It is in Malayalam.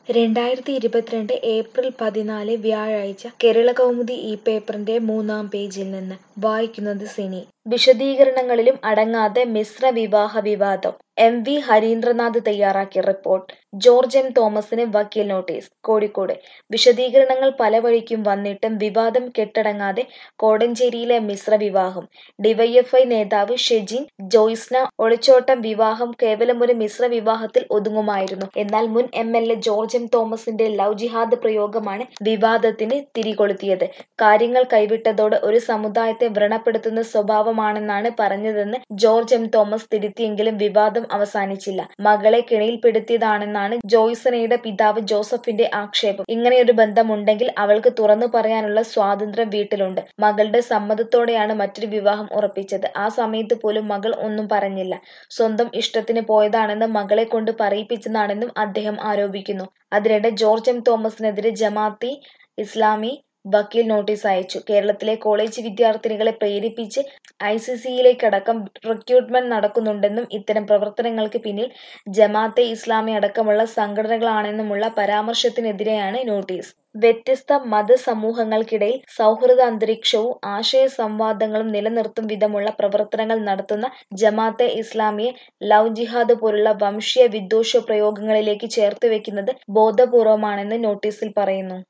രണ്ടായിരത്തി ഇരുപത്തിരണ്ട് ഏപ്രിൽ പതിനാല് വ്യാഴാഴ്ച കേരളകൗമുദി ഈ പേപ്പറിന്റെ മൂന്നാം പേജിൽ നിന്ന് വായിക്കുന്നത് സിനി വിശദീകരണങ്ങളിലും അടങ്ങാതെ മിശ്ര വിവാഹ വിവാദം എം വി ഹരീന്ദ്രനാഥ് തയ്യാറാക്കിയ റിപ്പോർട്ട് ജോർജ് എം തോമസിന് വക്കീൽ നോട്ടീസ് കോഴിക്കോട് വിശദീകരണങ്ങൾ പല വഴിക്കും വന്നിട്ടും വിവാദം കെട്ടടങ്ങാതെ കോടഞ്ചേരിയിലെ മിശ്ര വിവാഹം ഡിവൈഎഫ്ഐ നേതാവ് ഷെജിൻ ജോയ്സ്ന ഒളിച്ചോട്ടം വിവാഹം കേവലം ഒരു മിശ്ര വിവാഹത്തിൽ ഒതുങ്ങുമായിരുന്നു എന്നാൽ മുൻ M L A George M തോമസിന്റെ ലവ് ജിഹാദ് പ്രയോഗമാണ് വിവാദത്തിന് തിരികൊളുത്തിയത് കാര്യങ്ങൾ കൈവിട്ടതോടെ ഒരു സമുദായത്തെ വ്രണപ്പെടുത്തുന്ന സ്വഭാവമാണെന്നാണ് പറഞ്ഞതെന്ന് ജോർജ് എം തോമസ് തിരുത്തിയെങ്കിലും വിവാദം അവസാനിച്ചില്ല മകളെ കെണിയിൽപ്പെടുത്തിയതാണെന്നാണ് ജോയ്സനയുടെ പിതാവ് ജോസഫിന്റെ ആക്ഷേപം ഇങ്ങനെയൊരു ബന്ധമുണ്ടെങ്കിൽ അവൾക്ക് തുറന്നു പറയാനുള്ള സ്വാതന്ത്ര്യം വീട്ടിലുണ്ട് മകളുടെ സമ്മതത്തോടെയാണ് മറ്റൊരു വിവാഹം ഉറപ്പിച്ചത് ആ സമയത്ത് പോലും മകൾ ഒന്നും പറഞ്ഞില്ല സ്വന്തം ഇഷ്ടത്തിന് പോയതാണെന്ന് മകളെ കൊണ്ട് പറയിപ്പിച്ചതാണെന്നും അദ്ദേഹം ആരോപിക്കുന്നു അതിനിടെ ജോർജ് എം തോമസിനെതിരെ ജമാഅത്തെ ഇസ്ലാമി വക്കീൽ നോട്ടീസ് അയച്ചു കേരളത്തിലെ കോളേജ് വിദ്യാർത്ഥിനികളെ പ്രേരിപ്പിച്ച് ഐ സി സിയിലേക്കടക്കം റിക്രൂട്ട്മെന്റ് നടക്കുന്നുണ്ടെന്നും ഇത്തരം പ്രവർത്തനങ്ങൾക്ക് പിന്നിൽ ജമാഅത്തെ ഇസ്ലാമി അടക്കമുള്ള സംഘടനകളാണെന്നുമുള്ള പരാമർശത്തിനെതിരെയാണ് നോട്ടീസ് വ്യത്യസ്ത മതസമൂഹങ്ങൾക്കിടയിൽ സൗഹൃദ അന്തരീക്ഷവും ആശയ സംവാദങ്ങളും നിലനിർത്തും വിധമുള്ള പ്രവർത്തനങ്ങൾ നടത്തുന്ന ജമാഅത്തെ ഇസ്ലാമിയെ ലവ് ജിഹാദ് പോലുള്ള വംശീയ വിദ്വേഷ പ്രയോഗങ്ങളിലേക്ക് ചേർത്തുവെക്കുന്നത് ബോധപൂർവമാണെന്ന് നോട്ടീസിൽ പറയുന്നു